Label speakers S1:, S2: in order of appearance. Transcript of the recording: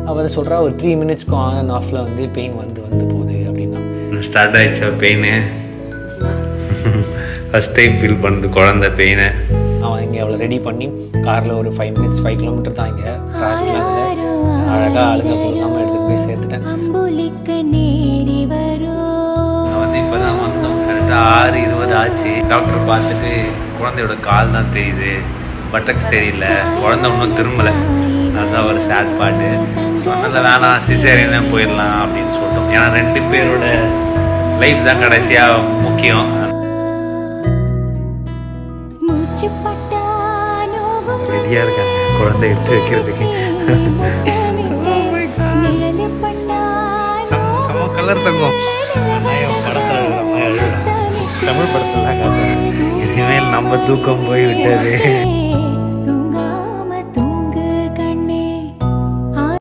S1: அவள் அதை சொல்கிறா ஒரு த்ரீ மினிட்ஸ்க்கு ஆன் அண்ட் ஆஃபில் வந்து பெயின் வந்து வந்து போகுது அப்படின்னா
S2: ஸ்டார்ட் ஆயிடுச்சா பெயின் ஃபஸ்ட் டைம் ஃபீல் பண்ணுது குழந்த பெயினை
S1: அவன் இங்கே அவளை ரெடி பண்ணி காரில் ஒரு ஃபைவ் மினிட்ஸ் ஃபைவ் கிலோமீட்டர் தான் இங்கே டிராஃபிக்லாம் அழகாக அழுக போகாமல் எடுத்துகிட்டு போய் சேர்த்துட்டேன்
S3: அம்புலிக்க நேரி வரும்
S2: நான் வந்து இப்போ தான் வந்தோம் கரெக்டாக ஆறு இருபது ஆச்சு டாக்டர் பார்த்துட்டு குழந்தையோட கால் தான் தெரியுது பட்டக்ஸ் தெரியல குழந்தை இன்னும் திரும்பலை அதுதான் ஒரு சேட் பாட்டு சொன்னல வேணாம் சிசேரியனே போயிடலாம் அப்படின்னு சொல்லிட்டோம் ஏன்னா ரெண்டு பேரோட லைஃப் தான் கடைசியாக முக்கியம்
S3: மூச்சு பட்டா நோவும்
S2: ரெடியாக இருக்காங்க குழந்தை எடுத்து வைக்கிறதுக்கு
S3: நிழலு பண்ணா
S2: செம செம கலர் தங்கம் படத்தில் தமிழ் படத்தில் இனிமேல் நம்ம தூக்கம் போய் விட்டது